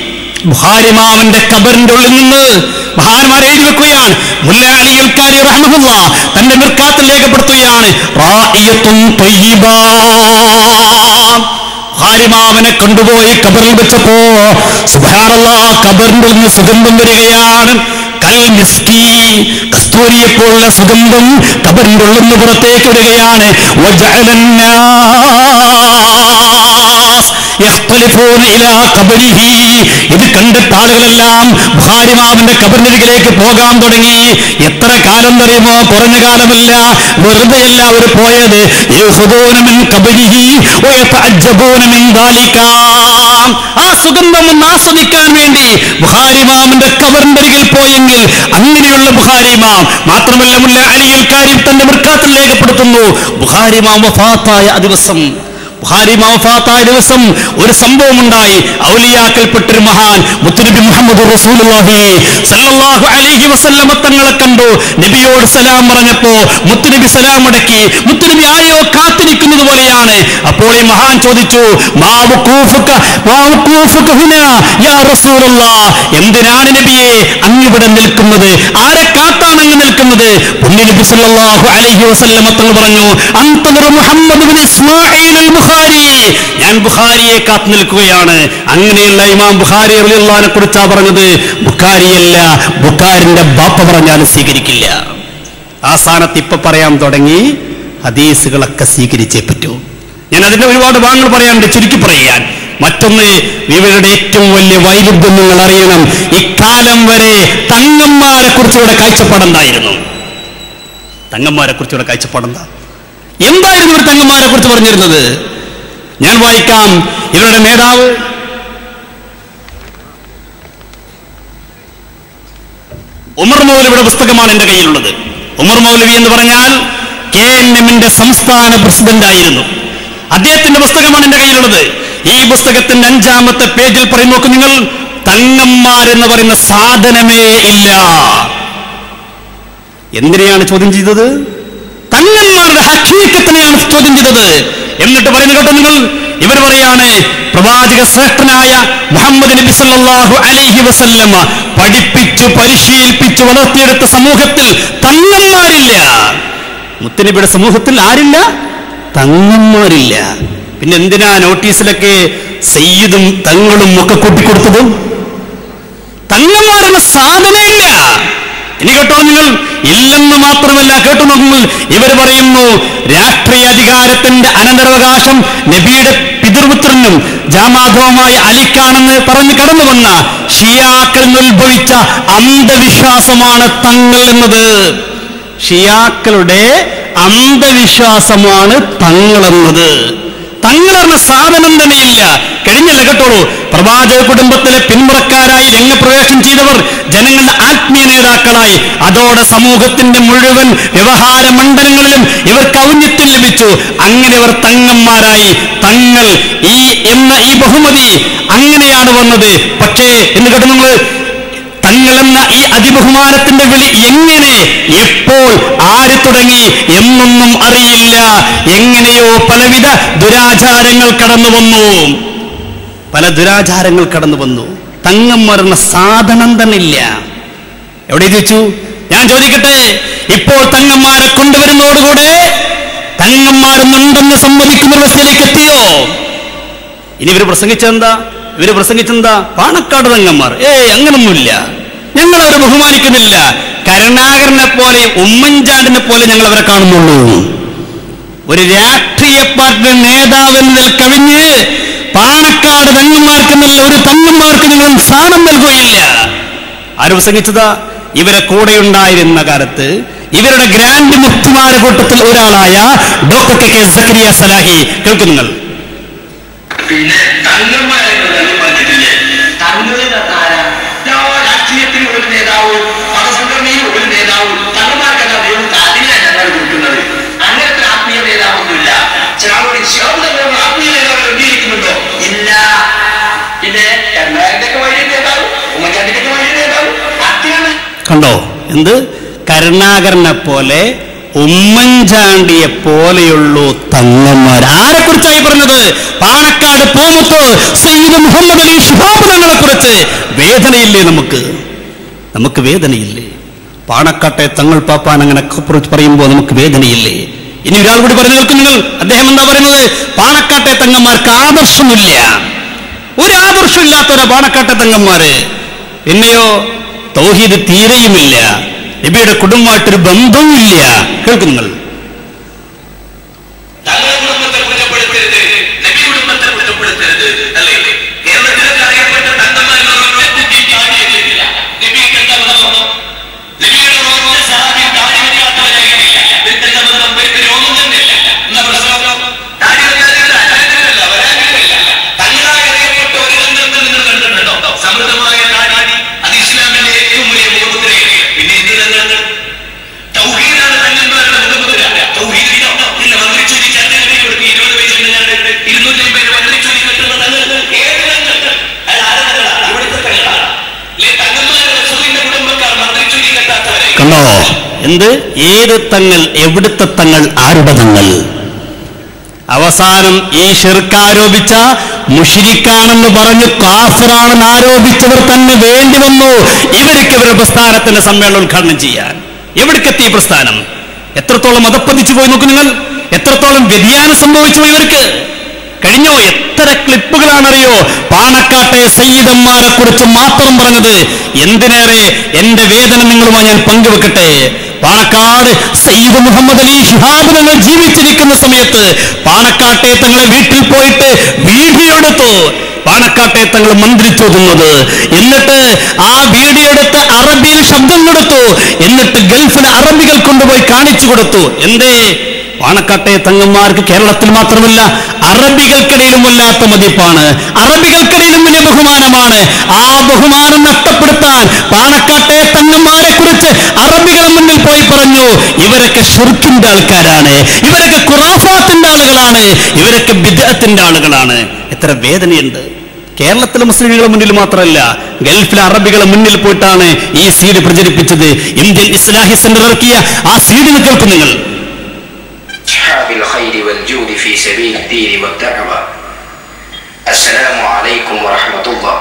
ബുഖാരി മാമന്റെ കബറിന്റെ ഉള്ളിൽ നിന്ന് മഹാന്മാർ എഴുതി വെക്കുകയാണ് മുല്ല അലി അൽക്കാരി റഹ്മഹുല്ല തന്റെ മിർക്കാത്തിൽ രേഖപ്പെടുത്തുകയാണ് റായിയത്തുൻ ത്വയ്യിബാ ഹാരിമാവനെ കൊണ്ടുപോയി കബറിൽ വെച്ചപ്പോ സുബാനല്ല കബറിന്റെ നിന്ന് സുഗന്ധം വരികയാണ് കൽ മിസ്കി കസ്തൂരിയെ പോലുള്ള സുഗന്ധം കബറിന്റെ ഉള്ളിൽ നിന്ന് പുറത്തേക്ക് വരികയാണ് വജഅലന്നാസ് യഖ്തലിഫൂന ഇലാ ഖബരിഹി. ഇത് കണ്ടിട്ട് ആളുകളെല്ലാം ഭാര്യമാവിന്റെ കബറിനരികിലേക്ക് പോകാൻ തുടങ്ങി എത്ര കാലം പറയുമോ കുറഞ്ഞ കാലമല്ല വെറുതെയല്ല അവർ പോയത് യഖ്ദൂന മിൻ ഖബരിഹി വയതഅജ്ജബൂന മിൻ ദാലിക. ആ സുഗന്ധം ഒന്ന് ആസ്വദിക്കാൻ വേണ്ടി ബുഹാരിമാമിന്റെ കബറിന്റെ അരികിൽ പോയെങ്കിൽ അങ്ങനെയുള്ള ബുഹാരിമാം മാത്രമല്ല മുല്ല അലിയിൽ കാര്യം തന്റെ മൃക്കാത്തിൽ രേഖപ്പെടുത്തുന്നു ബുഹാരിമാം വഫാത്തായ ആ ദിവസം ബുഹാരി മൗഫാത്തായ ദിവസം ഒരു സംഭവം ഉണ്ടായി ഔലിയാക്കൽപ്പെട്ടൊരു മഹാൻ മുത്തുനബി മുഹമ്മദ് റസൂലുള്ളാഹി സല്ലല്ലാഹു അലൈഹി വസല്ലമ തങ്ങളെ കണ്ടു നബിയോട് സലാം പറഞ്ഞപ്പോ മുത്തുനബി സലാം അടക്കി മുത്തുനബി ആരെയോ കാത്തിരിക്കുന്നത് പോലെയാണ് അപ്പോൾ ഈ മഹാൻ ചോദിച്ചു മാ വഖൂഫുക മാ വഖൂഫുക ഹുനാ യാ റസൂലുള്ളാഹ് എന്തിനാണ് നബിയെ അങ്ങിവിടെ നിൽക്കുന്നത് ആരെ കാത്താണ് അങ്ങ് നിൽക്കുന്നത് പുണ്യ നബി സല്ലല്ലാഹു അലൈഹി വസല്ലമ തങ്ങൾ പറഞ്ഞു അന്തർ Muhammad bin Ismail al Bukhari ഞാൻ ബുഖാരിയെ കാത്തു നിൽക്കുകയാണ് അങ്ങനെയുള്ള ഇമാം ബുഖാരി റളിയല്ലാഹുവിനെ കുറിച്ചാ പറഞ്ഞത് ബുഖാരിയല്ല ബുഖാരിന്റെ ബാപ്പ പറഞ്ഞാലും സ്വീകരിക്കില്ല ആ സ്ഥാനത്ത് ഇപ്പൊ പറയാൻ തുടങ്ങി ഹദീസുകളൊക്കെ സ്വീകരിച്ചേ പറ്റൂ ഞാൻ അതിന്റെ ഒരുപാട് ഭാഗങ്ങൾ പറയാനുണ്ട് ചുരുക്കി പറയാൻ മറ്റൊന്ന് ഇവരുടെ ഏറ്റവും വലിയ വൈരുദ്ധ്യം നിങ്ങൾ അറിയണം ഇക്കാലം വരെ തങ്ങന്മാരെ കുറിച്ചുകൂടെ കാഴ്ചപ്പാടെന്തായിരുന്നു തങ്ങന്മാരെ കുറിച്ചുകൂടെ കാഴ്ചപ്പാടെന്താ എന്തായിരുന്നു ഇവർ തങ്ങന്മാരെ കുറിച്ച് പറഞ്ഞിരുന്നത് ഞാൻ വായിക്കാം ഇവരുടെ നേതാവ് ഉമർ മൗലവിയുടെ പുസ്തകമാണ് എന്റെ കയ്യിലുള്ളത് ഉമർ മൗലവി എന്ന് പറഞ്ഞാൽ കെ എൻ എമ്മിന്റെ സംസ്ഥാന പ്രസിഡന്റ് ആയിരുന്നു അദ്ദേഹത്തിന്റെ പുസ്തകമാണ് എന്റെ കയ്യിലുള്ളത് ഈ പുസ്തകത്തിന്റെ അഞ്ചാമത്തെ പേജിൽ പറയും നോക്ക് നിങ്ങൾ തങ്ങന്മാരെന്ന് പറയുന്ന സാധനമേ ഇല്ല എന്തിനെയാണ് ചോദ്യം ചെയ്തത് തങ്ങന്മാരുടെ ഹക്കീക്കത്തിനെയാണ് ചോദ്യം ചെയ്തത് എന്നിട്ട് പറയുന്നത് കേട്ടോ നിങ്ങൾ ഇവർ പറയാണ് പ്രവാചക ശ്രേഷ്ഠനായ മുഹമ്മദ് നബി സല്ലല്ലാഹു അലൈഹി വസല്ലമ പഠിപ്പിച്ചു പരിശീലിപ്പിച്ചു വളർത്തിയെടുത്ത സമൂഹത്തിൽ തങ്ങന്മാരില്ല മുത്തനബിയുടെ സമൂഹത്തിൽ ആരില്ല തങ്ങന്മാരില്ല പിന്നെ എന്തിനാ നോട്ടീസിലൊക്കെ സയ്യിദും തങ്ങളും ഒക്കെ കൂട്ടിക്കൊടുത്തത് തങ്ങന്മാരെന്ന സാധനമില്ല ഇനി കേട്ടോ നിങ്ങൾ ഇല്ലെന്ന് മാത്രമല്ല കേട്ടു നോക്കുമ്പോൾ ഇവർ പറയുന്നു രാഷ്ട്രീയ അധികാരത്തിന്റെ അനന്തരാവകാശം നബിയുടെ പിതൃപുത്രനും ജാമാധവുമായ അലിക്കാണെന്ന് പറഞ്ഞ് കടന്നു വന്ന ഷിയാക്കളിൽ നിന്ന് ഉത്ഭവിച്ച അന്ധവിശ്വാസമാണ് തങ്ങൾ എന്നത് ഷിയാക്കളുടെ അന്ധവിശ്വാസമാണ് തങ്ങളെന്നത് തങ്ങളെന്ന സാധനം തന്നെയില്ല കഴിഞ്ഞല്ല കേട്ടോളൂ പ്രവാചക കുടുംബത്തിലെ പിന്മുറക്കാരായി രംഗപ്രവേശം ചെയ്തവർ ജനങ്ങളുടെ ആത്മീയ നേതാക്കളായി അതോടെ സമൂഹത്തിന്റെ മുഴുവൻ വ്യവഹാര മണ്ഡലങ്ങളിലും ഇവർക്ക് ഔന്നിത്യം ലഭിച്ചു അങ്ങനെ ഇവർ തങ്ങന്മാരായി തങ്ങൾ ഈ എന്ന ഈ ബഹുമതി അങ്ങനെയാണ് വന്നത് പക്ഷേ എന്ന് കേട്ടു നിങ്ങൾ തങ്ങളെന്ന ഈ അതിബഹുമാനത്തിന്റെ വിളി എങ്ങനെ എപ്പോൾ ആര് തുടങ്ങി എന്നൊന്നും അറിയില്ല എങ്ങനെയോ പലവിധ ദുരാചാരങ്ങൾ കടന്നു വന്നു പല ദുരാചാരങ്ങൾ കടന്നു വന്നു തങ്ങന്മാരെന്ന സാധനം തന്നെ ഇല്ല എവിടെ ചോദിച്ചു ഞാൻ ചോദിക്കട്ടെ ഇപ്പോൾ തങ്ങന്മാരെ കൊണ്ടുവരുന്നതോടുകൂടെ തങ്ങന്മാരെന്നുണ്ടെന്ന് സമ്മതിക്കുന്ന വ്യവസ്ഥയിലേക്ക് എത്തിയോ ഇനി ഇവർ പ്രസംഗിച്ചെന്താ ഇവര് പ്രസംഗിച്ചെന്താ പാണക്കാട് തങ്ങന്മാർ ഏയ് അങ്ങനൊന്നുമില്ല ഞങ്ങൾ അവരെ ബഹുമാനിക്കുന്നില്ല കരുണാകരനെ പോലെ ഉമ്മൻചാണ്ടിനെ പോലെ ഞങ്ങൾ അവരെ കാണുന്നുള്ളൂ ഒരു രാഷ്ട്രീയ പാർട്ടി നേതാവിനിൽ കവിഞ്ഞ് പാണക്കാട് തങ്ങന്മാർക്ക് എന്നുള്ള ഒരു തങ്ങന്മാർക്ക് നിങ്ങൾ സ്ഥാനം നൽകുകയില്ല ആര് പ്രസംഗിച്ചതാ ഇവരെ കൂടെയുണ്ടായിരുന്ന കാലത്ത് ഇവരുടെ ഗ്രാൻഡ് മുക്തിമാരുടെ കൂട്ടത്തിൽ ഒരാളായ doctor K K Zakariya Salahi കേൾക്കും നിങ്ങൾ
പിന്നെ തങ്ങന്മാരെന്ന് തന്നെ പറഞ്ഞിട്ടില്ലേ തങ്ങളിൽ ആരാ എല്ലാ രാഷ്ട്രീയത്തിൽ ഒരു നേതാവ് മതസംഘടനയിൽ ഒരു നേതാവ് തങ്ങന്മാർക്കല്ല ദൈവം അതിനെയാണ് ഞങ്ങൾ കൊടുക്കുന്നത് അങ്ങനത്തെ ആത്മീയ നേതാവൊന്നുമില്ല ചില ആളുകൾ ശിവം ആത്മീയ നേതാവ് എഴുതിയിരിക്കുന്നുണ്ടോ ഇല്ല പിന്നെ കരുണാകരന്റെ ഒക്കെ വലിയ നേതാവ് ഉമ്മൻചാണ്ടിന്റെ ഒക്കെ വലിയ നേതാവ് അത്യാണ്
കണ്ടോ എന്ത് കരുണാകരനെ പോലെ ഉമ്മൻചാണ്ടിയെ പോലെയുള്ളൂ തങ്ങന്മാർ ആരെ കുറിച്ചായി പറഞ്ഞത് പാണക്കാട് പൂമുത്ത് സയ്യിദ് മുഹമ്മദ് അലി ഷിഹാബ് തങ്ങളെ കുറിച്ച് വേദനയില്ലേ നമുക്ക് നമുക്ക് വേദനയില്ലേ പാണക്കാട്ടെ തങ്ങൾ പാപ്പാൻ അങ്ങനെ കുറിച്ച് പറയുമ്പോൾ നമുക്ക് വേദനയില്ലേ ഇനി ഒരാൾ കൂടി പറഞ്ഞു കേൾക്കും നിങ്ങൾ അദ്ദേഹം എന്താ പറയുന്നത് പാണക്കാട്ടെ തങ്ങന്മാർക്ക് ആദർശമില്ല ഒരു ആദർശമില്ലാത്തവരാ പാണക്കാട്ടെ തങ്ങന്മാര് പിന്നെയോ തൗഹീദ് തീരെയുമില്ല നബിയുടെ കുടുംബമായിട്ടൊരു ബന്ധവുമില്ല കേൾക്കും നിങ്ങൾ
തങ്ങളുടെ കുടുംബത്തെ കുറ്റപ്പെടുത്തരുത് നബി കുടുംബത്തെ കുറ്റപ്പെടുത്തരുത് അല്ലേ കേരളത്തിലൊക്കെ അറിയപ്പെട്ട തങ്കന്മാരിൽ കുട്ടി താടിയിട്ടില്ല നബിക്ക് എന്താ ബന്ധം നബിയുടെ റോഡിലെ സഹാബി താടി വരിയാത്തവരായിട്ടില്ല ഇവർക്ക് എന്താ ബന്ധം ഇവർക്ക് രോഗം തന്നെയില്ല എന്നാ പ്രശ്നം താടി വരിയാത്തവരല്ല അല്ലാത്തവരല്ല വരാനില്ല തങ്ങളായി അറിയപ്പെട്ട ഒരു ബന്ധത്തെ നിങ്ങൾ കണ്ടിട്ടുണ്ടോ സമൃദ്ധമായ താടി അത് ഇസ്ലാമിന്റെ ഏറ്റവും വലിയ മുഖമുദ്രയാണ് പിന്നെ എന്തിനാ തൗഹീദാണ് തങ്ങന്മാരുടെ മുഖമുദ്ര തൗഹീദിനോ ഇല്ല മന്ത്രിച്ചൊല്ലി ചന്ദ്രനെ കൊടുത്ത് ഇരുപത് വയസ്സിൽ ഞാൻ ഇരുന്നൂറ്റി അമ്പത് മന്ത്രിച്ചൊല്ലി കെട്ടുന്ന തങ്ങൾ ഏത് തങ്ങൾ അത് ആരാധന ഇവിടുത്തെ തങ്ങളാണ് അല്ലെ തങ്ങന്മാരുടെ റസൂലിന്റെ കുടുംബക്കാർ മന്ത്രിച്ചൊല്ലി കെട്ടാത്തവരെ
കണ്ടോ എന്ത് ഏത് തങ്ങൾ എവിടുത്തെ തങ്ങൾ ആരുടെ തങ്ങൾ അവസാനം ഈ ഷിർക്ക് ആരോപിച്ച മുഷിരിക്കാണെന്ന് പറഞ്ഞു കാഫറാണെന്ന് ആരോപിച്ചവർ തന്നെ വേണ്ടി വന്നു ഇവർക്ക് ഇവരുടെ പ്രസ്ഥാനത്തിന്റെ സമ്മേളനം ഉദ്ഘാടനം ചെയ്യാൻ എവിടേക്കെത്തി ഈ പ്രസ്ഥാനം എത്രത്തോളം മതപ്പതിച്ചു പോയി നോക്കൂ നിങ്ങൾ എത്രത്തോളം വ്യതിയാനം സംഭവിച്ചു പോയി ഇവർക്ക് കഴിഞ്ഞോ എത്ര ക്ലിപ്പുകളാണറിയോ പാണക്കാട്ടെ സയ്യിദന്മാരെ കുറിച്ച് മാത്രം പറഞ്ഞത് എന്തിനേറെ എന്റെ വേദന നിങ്ങളുമായി ഞാൻ പങ്കുവെക്കട്ടെ പാണക്കാട് സയ്യിദ് മുഹമ്മദ് അലി ഷിഹാബ് തങ്ങൾ ജീവിച്ചിരിക്കുന്ന സമയത്ത് പാണക്കാട്ടെ തങ്ങളെ വീട്ടിൽ പോയിട്ട് വീഡിയോ എടുത്തു പാണക്കാട്ടെ തങ്ങൾ മന്ത്രിച്ചോതുന്നത് എന്നിട്ട് ആ വീഡിയോ എടുത്ത് അറബിയിൽ ശബ്ദം കൊടുത്തു എന്നിട്ട് ഗൾഫിലെ അറബികൾ കൊണ്ടുപോയി കാണിച്ചു കൊടുത്തു എന്തേ പാണക്കാട്ടെ തങ്ങന്മാർക്ക് കേരളത്തിൽ മാത്രമല്ല അറബികൾക്കിടയിലും വല്ലാത്ത മതിപ്പാണ് അറബികൾക്കിടയിലും വലിയ ബഹുമാനമാണ് ആ ബഹുമാനം നഷ്ടപ്പെടുത്താൻ പാണക്കാട്ടെ തങ്ങന്മാരെ കുറിച്ച് അറബികൾ മുന്നിൽ പോയി പറഞ്ഞു ഇവരൊക്കെ ഷിർക്കിന്റെ ആൾക്കാരാണ് ഇവരൊക്കെ ഖുറാഫാത്തിന്റെ ആളുകളാണ് ഇവരൊക്കെ ബിദഅത്തിന്റെ ആളുകളാണ് എത്ര വേദനയുണ്ട് കേരളത്തിലെ മുസ്ലിമുകളുടെ മുന്നിൽ മാത്രമല്ല ഗൾഫിലെ അറബികളെ മുന്നിൽ പോയിട്ടാണ് ഈ സീഡ് പ്രചരിപ്പിച്ചത് ഇന്ത്യൻ ഇസ്ലാഹി സെന്റർ ഇറക്കിയ ആ സീഡിന് കേൾക്കും നിങ്ങൾ
أصحاب الخير والجود في سبيل الدين والدعوة السلام عليكم ورحمة الله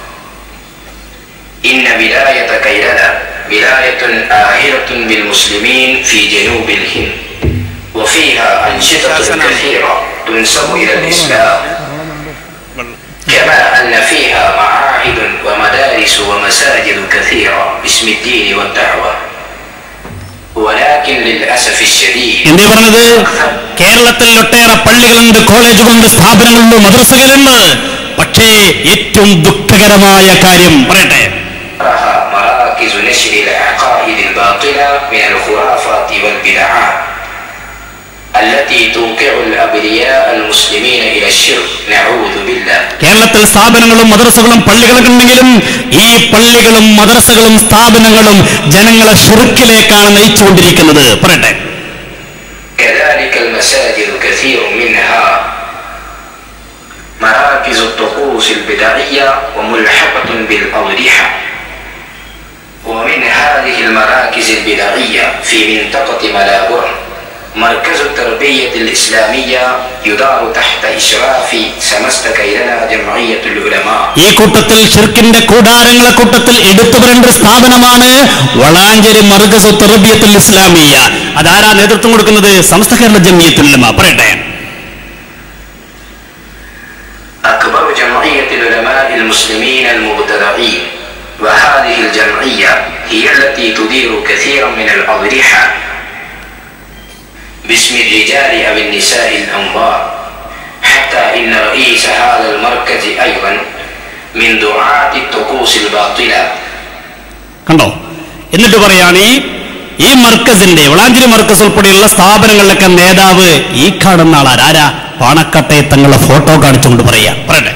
إن ولاية كيرلا ولاية آهرة بالمسلمين في جنوب الهند وفيها أنشطة كثيرة تنسب إلى الإسلام كما أن فيها معاهد ومدارس ومساجد كثيرة باسم الدين والدعوة ولكن للأسف الشديد
എന്തേ പറഞ്ഞത് കേരളത്തിൽ ഒട്ടേറെ പള്ളികളുണ്ട് കോളേജുകളുണ്ട് സ്ഥാപനങ്ങളുണ്ട് മദ്രസകളുണ്ട് പക്ഷേ ഏറ്റവും ദുഃഖകരമായ കാര്യം പറയട്ടെ
أكثرها مراكز نشر العقائد الباطلة من الخرافات والبدعات التي توقع الأبرياء المسلمين إلى الشرك نعوذ بالله
കേരളത്തിൽ സ്ഥാപനങ്ങളും മദ്രസകളും പള്ളികളൊക്കെ ഉണ്ടെങ്കിലും ഈ പള്ളികളും മദ്രസകളും സ്ഥാപനങ്ങളും ജനങ്ങളെ ഷിർക്കിലേക്കാണ് നയിച്ചുകൊണ്ടിരിക്കുന്നത് പറയട്ടെ
كذلك المساجد كثير منها مراكز الطقوس البدعية وملحقة بالأضرحة ومن هذه المراكز البدعية في منطقة ملابورن مركز التربية الإسلامية يدار تحت إشراف سمست كيرلا جمعية العلماء
ഈ കൂട്ടത്തിൽ ഷിർക്കിന്റെ കൂടാരങ്ങളെ കൂട്ടത്തിൽ എടുത്തു പറയേണ്ട ഒരു സ്ഥാപനമാണ് വളാഞ്ചേരി മർഗസ് തെറബിയത്തുൽ ഇസ്ലാമിയ അതാരാ നേതൃത്വം കൊടുക്കുന്നത് സമസ്ത കേരള ജമിയത്തുല്ലമ പറയട്ടെ
أكبر جمعية العلماء المسلمين المبتدعين وهذه الجمعية هي التي تدير كثيرا من الأضرحة باسم الرجال أو النساء الأنبار حتى إن رئيس هذا المركز أيضا من دعاة الطقوس الباطلة
കണ്ടോ എന്നിട്ട് പറയാണ് ഈ ഈ മർക്കസിന്റെ വളാഞ്ചേരി മർക്കസ് ഉൾപ്പെടെയുള്ള സ്ഥാപനങ്ങളിലൊക്കെ നേതാവ് ഈ കാണുന്ന ആളാരാ ആരാ പാണക്കാട്ടെ തങ്ങളുടെ ഫോട്ടോ കാണിച്ചുകൊണ്ട് പറയാ പറയട്ടെ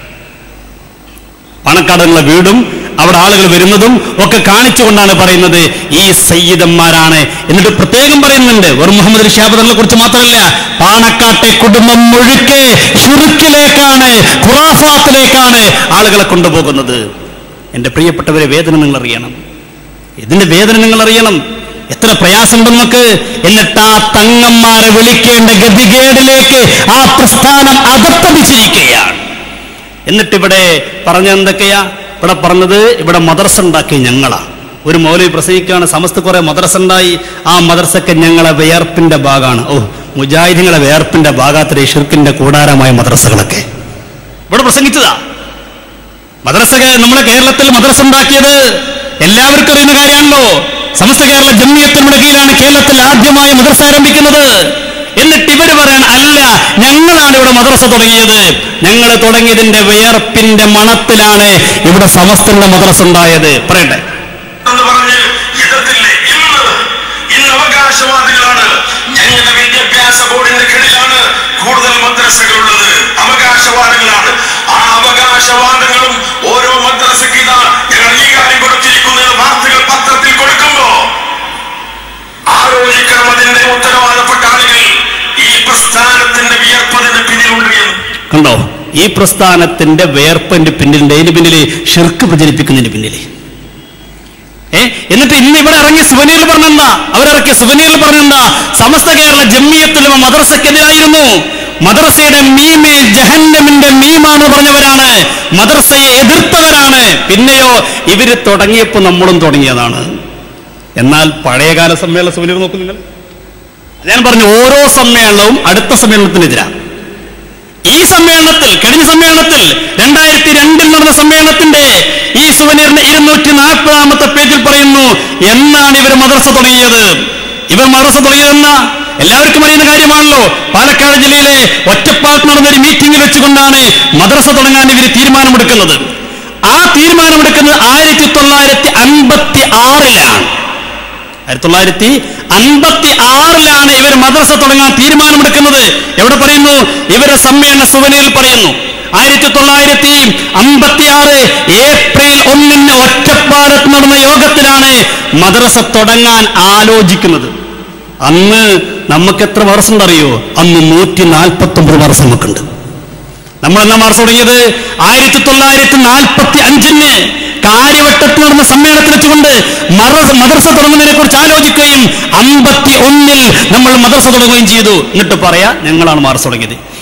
പാണക്കാടുള്ള വീടും അവിടെ ആളുകൾ വരുന്നതും ഒക്കെ കാണിച്ചുകൊണ്ടാണ് പറയുന്നത് ഈ സയ്യിദന്മാരാണ് എന്നിട്ട് പ്രത്യേകം പറയുന്നുണ്ട് വെറും മുഹമ്മദ് അലി ഷാബ് തങ്ങളെ കുറിച്ച് മാത്രമല്ല പാണക്കാട്ടെ കുടുംബം മുഴുക്കെ ഷുറുക്കിലേക്കാണ് ഖുറാഫാത്തിലേക്കാണ് ആളുകളെ കൊണ്ടുപോകുന്നത് എന്റെ പ്രിയപ്പെട്ടവരെ വേദന നിങ്ങൾ അറിയണം ഇതിന്റെ വേദന നിങ്ങൾ അറിയണം എത്ര പ്രയാസമുണ്ട് നമുക്ക് എന്നിട്ട് ആ തങ്ങന്മാരെ വിളിക്കേണ്ട ഗതികേടിലേക്ക് ആ പ്രസ്ഥാനം അകത്തടിച്ചിരിക്കുകയാണ് എന്നിട്ട് ഇവിടെ പറഞ്ഞ എന്തൊക്കെയാ ഇവിടെ പറഞ്ഞത് ഇവിടെ മദർസ ഉണ്ടാക്കി ഞങ്ങളാ ഒരു മൗലവി പ്രസംഗിക്കുകയാണ് സമസ്ത കുറെ മദ്രസ ഉണ്ടായി ആ മദ്രസക്ക് ഞങ്ങളെ വിയർപ്പിന്റെ ഭാഗമാണ് ഓ മുജാഹിദിങ്ങളെ വിയർപ്പിന്റെ ഭാഗത്തിലെ ഷിർക്കിന്റെ കൂടാരമായ മദ്രസകളൊക്കെ ഇവിടെ പ്രസംഗിച്ചതാ മദ്രസ നമ്മുടെ കേരളത്തിൽ മദ്രസ ഉണ്ടാക്കിയത് എല്ലാവർക്കും അറിയുന്ന കാര്യമാണല്ലോ സമസ്ത കേരള ജമ്മിയത്തിന്റെ കീഴിലാണ് കേരളത്തിൽ ആദ്യമായി മദ്രസ ആരംഭിക്കുന്നത് എന്നിട്ട് ഇവർ പറയാൻ അല്ല ഞങ്ങളാണ് ഇവിടെ മദ്രസ തുടങ്ങിയത് ഞങ്ങൾ തുടങ്ങിയതിന്റെ വിയർപ്പിന്റെ മണത്തിലാണ് ഇവിടെ സമസ്തന്റെ മദ്രസ ഉണ്ടായത് പറയട്ടെ
എന്ന് പറഞ്ഞ് എതിർത്തില്ലേ ഇന്ന് ഇന്ന് അവകാശവാദികളാണ് ഞങ്ങളുടെ വിദ്യാഭ്യാസ ബോർഡിന്റെ കീഴിലാണ് കൂടുതൽ മദ്രസകളുള്ളത് അവകാശവാദങ്ങളാണ് ആ അവകാശവാദങ്ങളും ഓരോ മദ്രസയ്ക്ക് ഇതാ ഞങ്ങൾ ഈ കാര്യം കൊടുത്തിരിക്കുന്ന വാർത്തകൾ പത്രത്തിൽ കൊടുക്കുമ്പോ ആലോചിക്കണം അതിന്റെ ഉത്തരവാദപ്പെട്ട ആളുകൾ ഈ പ്രസ്ഥാനത്തിന്റെ വിയർപ്പതിന്റെ പിന്നിലുണ്ട് എന്ന്
കണ്ടോ ഈ പ്രസ്ഥാനത്തിന്റെ വേർപ്പിന്റെ പിന്നിലുണ്ട് അതിന് പിന്നില് ഷിർക്ക് പ്രചരിപ്പിക്കുന്നതിന് പിന്നില് ഏ എന്നിട്ട് ഇന്ന് ഇവിടെ ഇറങ്ങിയ സുവനീറിൽ പറഞ്ഞെന്താ അവരിറക്കിയ സുവനീറിൽ പറഞ്ഞെന്താ സമസ്ത കേരള ജമ്മിയത്തിലും മദ്രസക്കെതിരായിരുന്നു മദ്രസയുടെ മീമേ ജഹന്നമിന്റെ മീമാണ് പറഞ്ഞവരാണ് മദ്രസയെ എതിർത്തവരാണ് പിന്നെയോ ഇവര് തുടങ്ങിയപ്പോ നമ്മളും തുടങ്ങിയതാണ് എന്നാൽ പഴയകാല സമ്മേളന സുവനീർ നോക്കൂ നിങ്ങൾ ഞാൻ പറഞ്ഞു ഓരോ സമ്മേളനവും അടുത്ത സമ്മേളനത്തിനെതിരാണ് ഈ സമ്മേളനത്തിൽ കഴിഞ്ഞ സമ്മേളനത്തിൽ രണ്ടായിരത്തി രണ്ടിൽ നടന്ന സമ്മേളനത്തിന്റെ ഈ സുവനീറിന്റെ ഇരുന്നൂറ്റി നാൽപ്പതാമത്തെ പേജിൽ പറയുന്നു എന്നാണ് ഇവർ മദ്രസ തുടങ്ങിയത് ഇവർ മദ്രസ തുടങ്ങിയതെന്ന എല്ലാവർക്കും അറിയുന്ന കാര്യമാണല്ലോ പാലക്കാട് ജില്ലയിലെ ഒറ്റപ്പാലത്ത് നടന്ന ഒരു മീറ്റിംഗിൽ വെച്ചുകൊണ്ടാണ് മദ്രസ തുടങ്ങാൻ ഇവർ തീരുമാനമെടുക്കുന്നത് ആ തീരുമാനമെടുക്കുന്നത് ആയിരത്തി തൊള്ളായിരത്തി അൻപത്തി ആറിലാണ് ആയിരത്തി തൊള്ളായിരത്തി അൻപത്തി ആറിലാണ് ഇവർ മദ്രസ തുടങ്ങാൻ തീരുമാനമെടുക്കുന്നത് എവിടെ പറയുന്നു ഇവരെ സമ്മേളന സുവനയിൽ പറയുന്നു ആയിരത്തി തൊള്ളായിരത്തി അമ്പത്തി ആറ് ഏപ്രിൽ ഒന്നിന് ഒറ്റപ്പാലത്ത് നടന്ന യോഗത്തിലാണ് മദ്രസ തുടങ്ങാൻ ആലോചിക്കുന്നത് അന്ന് നമുക്ക് എത്ര മദ്രസ ഉണ്ടറിയോ അന്ന് നൂറ്റി നാൽപ്പത്തി ഒമ്പത് മദ്രസ നമുക്കുണ്ട് നമ്മൾ എന്നാ മാർച്ച് തുടങ്ങിയത് ആയിരത്തി തൊള്ളായിരത്തി നാൽപ്പത്തി അഞ്ചിന് കാര്യവട്ടത്ത് നടന്ന സമ്മേളനത്തിൽ വെച്ചുകൊണ്ട് മദ്രസ മദ്രസ തുടങ്ങുന്നതിനെ കുറിച്ച് ആലോചിക്കുകയും അമ്പത്തി ഒന്നിൽ നമ്മൾ മദ്രസ തുടങ്ങുകയും ചെയ്തു എന്നിട്ട് പറയാ ഞങ്ങളാണ് മാർച്ച് തുടങ്ങിയത്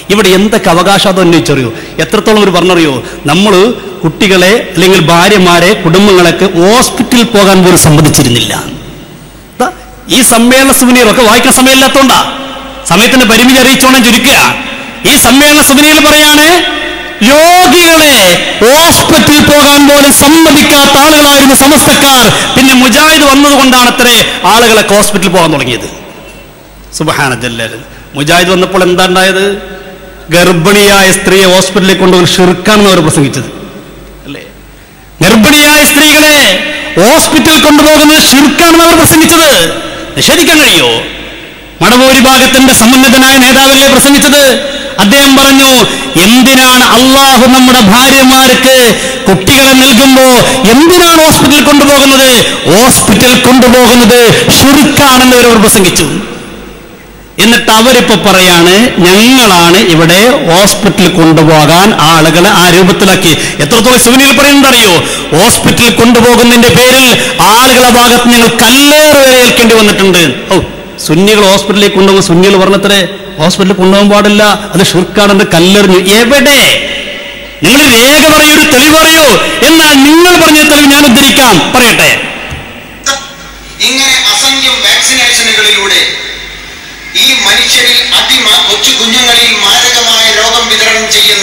ഇവിടെ എന്തൊക്കെ അവകാശം അത് ഉന്നയിച്ചറിയോ എത്രത്തോളം ഒരു പറഞ്ഞറിയോ നമ്മൾ കുട്ടികളെ അല്ലെങ്കിൽ ഭാര്യമാരെ കുടുംബങ്ങളൊക്കെ ഹോസ്പിറ്റലിൽ പോകാൻ പോലും സമ്മതിച്ചിരുന്നില്ല ദാ, ഈ സമ്മേളന സുവിനീറൊക്കെ വായിക്കാൻ സമയമില്ലാത്തോണ്ടാ സമയത്തിന്റെ പരിമിതി അറിയിച്ചോണം ചുരുക്കുക ഈ സമ്മേളന സുവിനീർ പറയാണ് രോഗികളെ ഹോസ്പിറ്റലിൽ പോകാൻ പോലും സമ്മതിക്കാത്ത ആളുകളായിരുന്നു സമസ്തക്കാർ പിന്നെ മുജാഹിദ് വന്നതുകൊണ്ടാണ് അത്രേ ആളുകളൊക്കെ ഹോസ്പിറ്റലിൽ പോകാൻ തുടങ്ങിയത് സുബഹാന ജല്ലാല് മുജാഹിദ് വന്നപ്പോൾ എന്താ ഉണ്ടായത് ഗർഭിണിയായ സ്ത്രീയെ ഹോസ്പിറ്റലിൽ കൊണ്ടുപോയി ഷിർക്കാണെന്ന് അവർ പ്രസംഗിച്ചത് അല്ലേ ഗർഭിണിയായ സ്ത്രീകളെ ഹോസ്പിറ്റലിൽ കൊണ്ടുപോകുന്നത് ഷിർക്കാണെന്ന് അവർ പ്രസംഗിച്ചത് നിഷേധിക്കാൻ കഴിയോ മടവൂരി ഭാഗത്തിന്റെ സമുന്നതനായ നേതാവല്ലേ പ്രസംഗിച്ചത് അദ്ദേഹം പറഞ്ഞു എന്തിനാണ് അള്ളാഹു നമ്മുടെ ഭാര്യമാർക്ക് കുട്ടികളെ നൽകുമ്പോ എന്തിനാണ് ഹോസ്പിറ്റലിൽ കൊണ്ടുപോകുന്നത് ഹോസ്പിറ്റലിൽ കൊണ്ടുപോകുന്നത് ഷിർക്കാണെന്ന് അവർ പ്രസംഗിച്ചു എന്നിട്ട് അവരിപ്പോ പറയാണ് ഞങ്ങളാണ് ഇവിടെ ഹോസ്പിറ്റലിൽ കൊണ്ടുപോകാൻ ആളുകളെ ആ രൂപത്തിലാക്കി എത്രത്തോളം സുനിൽ പറയുന്നതറിയോ ഹോസ്പിറ്റലിൽ കൊണ്ടുപോകുന്നതിന്റെ പേരിൽ ആളുകളെ ഭാഗത്ത് ഞങ്ങൾ കല്ലേറ് വരെ ഏൽക്കേണ്ടി വന്നിട്ടുണ്ട് ഓ സുന്നികൾ ഹോസ്പിറ്റലിലേക്ക് കൊണ്ടുപോകും സുന്നികൾ പറഞ്ഞത്രേ ഹോസ്പിറ്റലിൽ കൊണ്ടുപോകാൻ പാടില്ല അത് ഷുർക്കാണെന്ന് കല്ലെറിഞ്ഞു എവിടെ നിങ്ങൾ രേഖ പറയൂ ഒരു തെളിവ് പറയൂ എന്നാൽ നിങ്ങൾ പറഞ്ഞ തെളിവ് ഞാൻ ഉദ്ധരിക്കാം പറയട്ടെ
ഇങ്ങനെ അസംഖ്യം വാക്സിനേഷനുകളിലൂടെ ഈ മനുഷ്യരിൽ അതിമ കൊച്ചു കുഞ്ഞുങ്ങളിൽ മാരകമായ രോഗം വിതരണം ചെയ്യുന്ന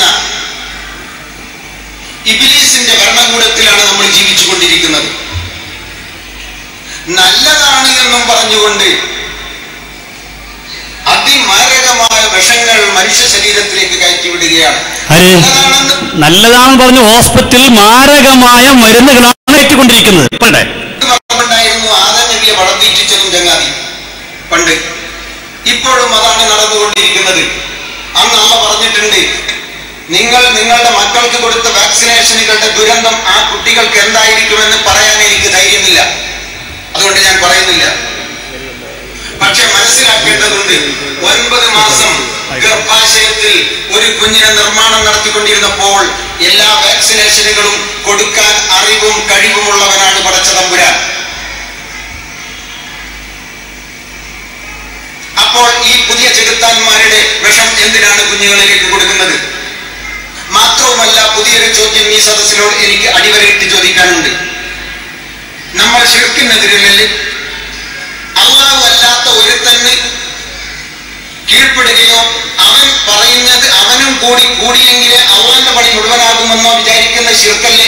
ഇബിലീസിന്റെ ഭരണകൂടത്തിലാണ് നമ്മൾ ജീവിച്ചുകൊണ്ടിരിക്കുന്നത് നല്ലതാണ് എന്നും പറഞ്ഞുകൊണ്ട് അതിമാരകമായ വിഷങ്ങൾ മനുഷ്യ ശരീരത്തിലേക്ക് കയറ്റിവിടുകയാണ്
ആര്?
നല്ലതാണെന്ന്
നല്ലതാണെന്ന് പറഞ്ഞു ഹോസ്പിറ്റലിൽ മാരകമായ മരുന്നുകളാണ് ഏറ്റുകൊണ്ടിരിക്കുന്നത് പറയട്ടെ
ഉണ്ടായിരുന്നു ആദം നബിയെ വളർത്തിച്ചതും ചങ്ങാതി പണ്ട് ഇപ്പോഴും അതാണ് നടന്നുകൊണ്ടിരിക്കുന്നത് അന്ന് അമ്മ പറഞ്ഞിട്ടുണ്ട് നിങ്ങൾ നിങ്ങളുടെ മക്കൾക്ക് കൊടുത്ത വാക്സിനേഷനുകളുടെ ദുരന്തം ആ കുട്ടികൾക്ക് എന്തായിരിക്കുമെന്ന് പറയാൻ എനിക്ക് ധൈര്യമില്ല അതുകൊണ്ട് ഞാൻ പറയുന്നില്ല പക്ഷെ മനസ്സിലാക്കേണ്ടതുണ്ട് ഒൻപത് മാസം ഗർഭാശയത്തിൽ ഒരു കുഞ്ഞിനെ നിർമ്മാണം നടത്തിക്കൊണ്ടിരുന്നപ്പോൾ എല്ലാ വാക്സിനേഷനുകളും കൊടുക്കാൻ അറിവും കഴിവുമുള്ളവനാണ് പടച്ച തമ്പുരാൻ അപ്പോൾ ഈ പുതിയ ചെകുത്താന്മാരുടെ വിഷം എന്തിനാണ് കുഞ്ഞുങ്ങളിലേക്ക് കൊടുക്കുന്നത് മാത്രവുമല്ല പുതിയൊരു ചോദ്യം ഈ സദസ്സിനോട് എനിക്ക് അടിവരയിട്ട് ചോദിക്കാനുണ്ട് നമ്മൾ ശിർക്കിനെതിരല്ലേ അള്ളാഹു അല്ലാത്ത ഒരുത്തന് കീഴ്പ്പെടുകയോ അവൻ പറയുന്നത് അവനും കൂടി കൂടിയെങ്കിലേ അള്ളാന്റെ പണി മുഴുവനാകുമെന്നോ വിചാരിക്കുന്ന ശിർക്കല്ലേ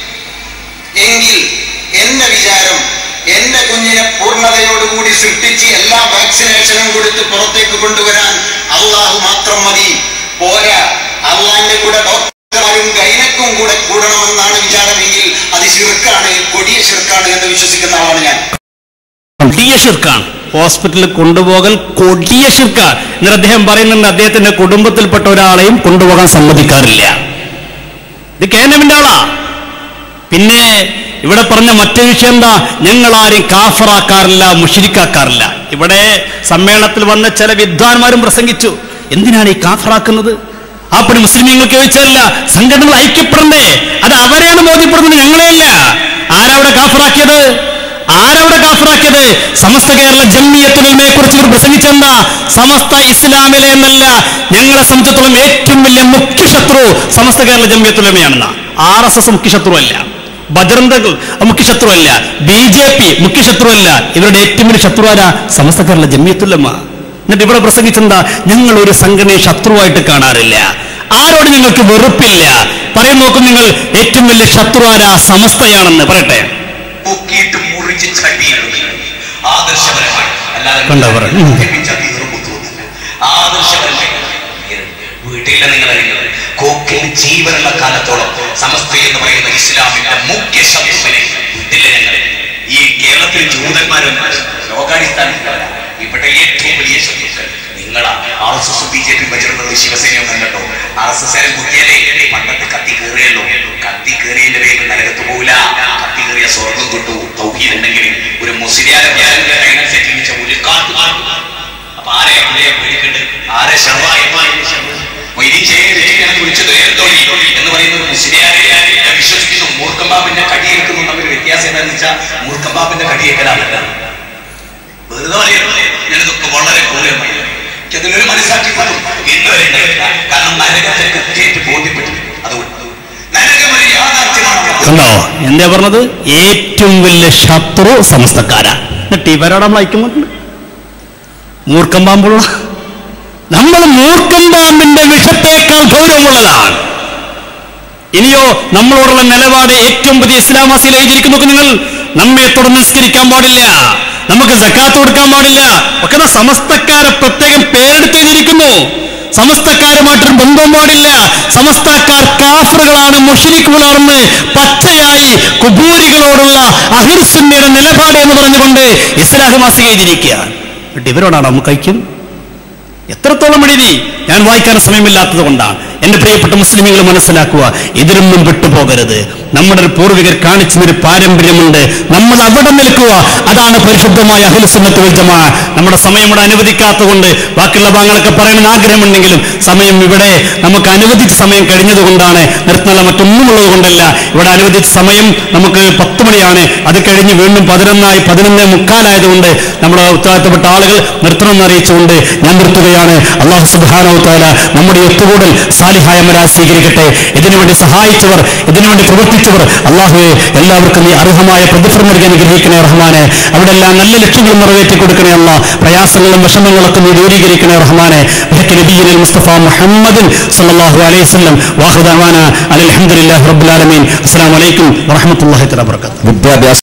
എങ്കിൽ എന്റെ വിചാരം എന്റെ കുഞ്ഞിനെ പൂർണ്ണതയോടുകൂടി സൃഷ്ടിച്ച് എല്ലാ വാക്സിനേഷനും കൊടുത്ത് പുറത്തേക്ക് കൊണ്ടുവരാൻ അള്ളാഹു മാത്രം മതി പോരാ അള്ളാന്റെ കൂടെ ഡോക്ടർമാരും ഗൈനക്കും കൂടെ കൂടണമെന്നാണ് വിചാരമെങ്കിൽ അത് ശിർക്കാണ് കൊടിയ ശിർക്കാണ് എന്ന് വിശ്വസിക്കുന്ന ആളാണ് ഞാൻ
കൊടിയ ഷിർക്കാണ് ഹോസ്പിറ്റലിൽ കൊണ്ടുപോകൽ കൊടിയ ഷിർക്കാണ് എന്നിട്ട് അദ്ദേഹം പറയുന്നുണ്ട് അദ്ദേഹത്തിന്റെ കുടുംബത്തിൽപ്പെട്ട ഒരാളെയും കൊണ്ടുപോകാൻ സമ്മതിക്കാറില്ല ഇത് കേന്ദ്രമിന്റെ ആളാ പിന്നെ ഇവിടെ പറഞ്ഞ മറ്റൊരു വിഷയം എന്താ ഞങ്ങൾ ആരും കാഫറാക്കാറില്ല മുഷിരിക്കാക്കാറില്ല ഇവിടെ സമ്മേളനത്തിൽ വന്ന ചില വിദ്വാൻമാരും പ്രസംഗിച്ചു എന്തിനാണ് ഈ കാഫറാക്കുന്നത് ആ പണി മുസ്ലിമീങ്ങൾക്ക് ചോദിച്ചതല്ല സംഘടനകൾ ഐക്യപ്പെടണ്ടേ അത് അവരെയാണ് ബോധ്യപ്പെടുന്നത് ഞങ്ങളെയല്ല ആരവിടെ കാഫറാക്കിയത് ആരവിടെ കാഫറാക്കിയത് സമസ്ത കേരള ജമ്മിയത്തുലമയെ കുറിച്ച് ഇവർ പ്രസംഗിച്ചെന്താ സമസ്ത ഇസ്ലാമിലെ എന്നല്ല ഞങ്ങളെ സംബന്ധിച്ചിടത്തോളം ഏറ്റവും വലിയ മുഖ്യ ശത്രു സമസ്ത കേരള ജമ്മിയത്തുലമയാണെന്ന ആർ എസ് എസ് മുഖ്യ ശത്രു അല്ല ബജറന്തകൾ മുഖ്യ ശത്രു അല്ല ബി ജെ പി മുഖ്യ ശത്രു അല്ല ഇവരുടെ ഏറ്റവും വലിയ ശത്രു ആരാ സമസ്ത കേരള ജമ്മിയത്തുലമ എന്നിട്ട് ഇവിടെ പ്രസംഗിച്ചെന്താ ഞങ്ങൾ ഒരു സംഘടനയെ ശത്രുവായിട്ട് കാണാറില്ല ആരോട് ഞങ്ങൾക്ക് വെറുപ്പില്ല പറയും നോക്കും നിങ്ങൾ ഏറ്റവും വലിയ ശത്രു ആരാ സമസ്തയാണെന്ന് പറയട്ടെ
പൊക്കിയിട്ട് മുറിച്ച് ചട്ടിയിടുന്നു ആദർശപരമായി അല്ലാതെ
കണ്ടോ പറ. ഉം.
ചട്ടി നിർബന്ധമൊന്നുമില്ല. ആദർശപരമായി വീട്ടിലെ നിങ്ങൾ അറിയുന്നത് കോക്കിൽ ജീവനുള്ള കാലത്തോളം സമസ്ത എന്ന് പറയുന്ന ഇസ്ലാമിന്റെ മുഖ്യ ശത്രുവിനെ വീട്ടിലെ ഞങ്ങൾ ഈ കേരളത്തിൽ ജൂതന്മാരും ലോകാടിസ്ഥാനത്തിലല്ല ഇവിടെ ഏറ്റവും വലിയ ശത്രുക്കൾ നിങ്ങളാ R S S B J P ബജറുന്നത് ശിവസേനയും കണ്ടോ ആർ എസ് എസ് കുത്തിയാലേ പണ്ടത്തെ കത്തി കയറിയല്ലോ കത്തി കയറിയതിന്റെ പേരിൽ നരകത്ത് പോകില്ല കത്തി കയറിയ സ്വർഗം കിട്ടു തൗഹീദ് ഉണ്ടെങ്കിൽ ഒരു മുസ്ലിയാരെ കൈനനുസരിച്ച് ജീവിച്ച ഒരു കാട്ടു അപ്പൊ ആരെ ആരെ പേടിക്കണ്ട് ആരെ ശർവായി വിളിച്ചത് എന്തോളി എന്ന് പറയുന്ന ഒരു മുസ്ലിയാരെ ഞാൻ വിശ്വസിക്കുന്നു മൂർഖംബാബിന്റെ കടിയേൽക്കുന്നു തമ്മിൽ വ്യത്യാസം എന്താണെന്ന് വെച്ചാൽ മൂർഖംബാബിന്റെ കടിയേൽക്കലാണ് വെറുതെ പറയുന്നത് ഞാനിതൊക്കെ വളരെ ക്രൂരമായി ഇതിലൊരു മനസ്സാക്കി പറഞ്ഞു ഇന്നുവരെ ഉണ്ടായിട്ടില്ല കാരണം നരകത്തെ കൃത്യമായിട്ട് ബോധ്യപ്പെട്ടു അതുകൊണ്ട് നരകം ഒരു യാഥാർത്ഥ്യമാണ്
കണ്ടോ എന്താ പറഞ്ഞത് ഏറ്റവും വലിയ ശത്രു സമസ്തക്കാരാ എന്നിട്ട് ഇവരോട് നമ്മൾ ഐക്യമുണ്ട് മൂർക്കം പാമ്പുള്ള നമ്മൾ മൂർക്കം പാമ്പിന്റെ വിഷത്തേക്കാൾ ഗൗരവമുള്ളതാണ് ഇനിയോ നമ്മളോടുള്ള നിലപാട് ഏറ്റവും പുതിയ ഇസ്ലാം മാസിയിൽ എഴുതിയിരിക്കുന്നു നിങ്ങൾ നമ്മെ തുടർന്ന് നിസ്കരിക്കാൻ പാടില്ല നമുക്ക് സക്കാത്ത് കൊടുക്കാൻ പാടില്ല ഒക്കെ ദാ സമസ്തക്കാരെ പ്രത്യേകം പേരെടുത്ത് എഴുതിയിരിക്കുന്നു സമസ്തക്കാരുമായിട്ടൊരു ബന്ധം പാടില്ല സമസ്തക്കാർ കാഫറുകളാണ് മുഷരിക്കുകളാണെന്ന് പച്ചയായി കുബൂരികളോടുള്ള അഹിർസുന്നയുടെ നിലപാട് എന്ന് പറഞ്ഞുകൊണ്ട് ഇസ്ലാഹ് മാസിക എഴുതിയിരിക്കുകയാണ് എന്നിട്ട് ഇവരോടാണ് നമുക്ക് ഐക്യം എത്രത്തോളം എഴുതി ഞാൻ വായിക്കാൻ സമയമില്ലാത്തത് കൊണ്ടാണ് എന്റെ പ്രിയപ്പെട്ട മുസ്ലിമുകൾ മനസ്സിലാക്കുക ഇതിലൊന്നും വിട്ടുപോകരുത് നമ്മുടെ ഒരു പൂർവികർ കാണിച്ചൊരു പാരമ്പര്യമുണ്ട് നമ്മൾ അവിടെ നിൽക്കുക അതാണ് പരിശുദ്ധമായ അഖിലസുന്നത്ത് വൽജമാ നമ്മുടെ സമയം ഇവിടെ അനുവദിക്കാത്തതുകൊണ്ട് ബാക്കിയുള്ള ഭാഗങ്ങളൊക്കെ പറയണമെന്ന് ആഗ്രഹമുണ്ടെങ്കിലും സമയം ഇവിടെ നമുക്ക് അനുവദിച്ച സമയം കഴിഞ്ഞതുകൊണ്ടാണ് നിർത്തുന്നുള്ള മറ്റൊന്നുമുള്ളത് കൊണ്ടല്ല ഇവിടെ അനുവദിച്ച സമയം നമുക്ക് പത്ത് മണിയാണ് അത് കഴിഞ്ഞ് വീണ്ടും പതിനൊന്നായി പതിനൊന്ന് മുക്കാലായതുകൊണ്ട് നമ്മുടെ ഉത്തരവാദിത്തപ്പെട്ട ആളുകൾ നിർത്തണമെന്ന് അറിയിച്ചുകൊണ്ട് ഞാൻ നിർത്തുകയാണ് അള്ളാഹു സുബാനോ താല നമ്മുടെ ഒത്തുകൂടൽ സാലിഹായ മരാ സ്വീകരിക്കട്ടെ ഇതിനുവേണ്ടി സഹായിച്ചവർ ഇതിനുവേണ്ടി പ്രവർത്തിച്ചവർ അള്ളാഹുവെ എല്ലാവർക്കും നീ അർഹമായ പ്രതിഫലം നൽകി അനുഗ്രഹിക്കണേ റഹ്മാനെ അവിടെ എല്ലാം നല്ല ലക്ഷ്യങ്ങൾ നിറവേറ്റി കൊടുക്കണേ അല്ല പ്രയാസങ്ങളും വിഷമങ്ങളൊക്കെ നീ ദൂരീകരിക്കണേ റഹ്മാനെ ബഹക്ക് നബിയിൽ മുസ്തഫ മുഹമ്മദ് സല്ലല്ലാഹു അലൈഹി വസല്ലം വാഹുദാന അലഹമുല്ലാ റബ്ബുൽ ആലമീൻ അസ്സലാമു അലൈക്കും വറഹ്മത്തുള്ളാഹി തആല വബറകാതുഹു
വിദ്യാഭ്യാസ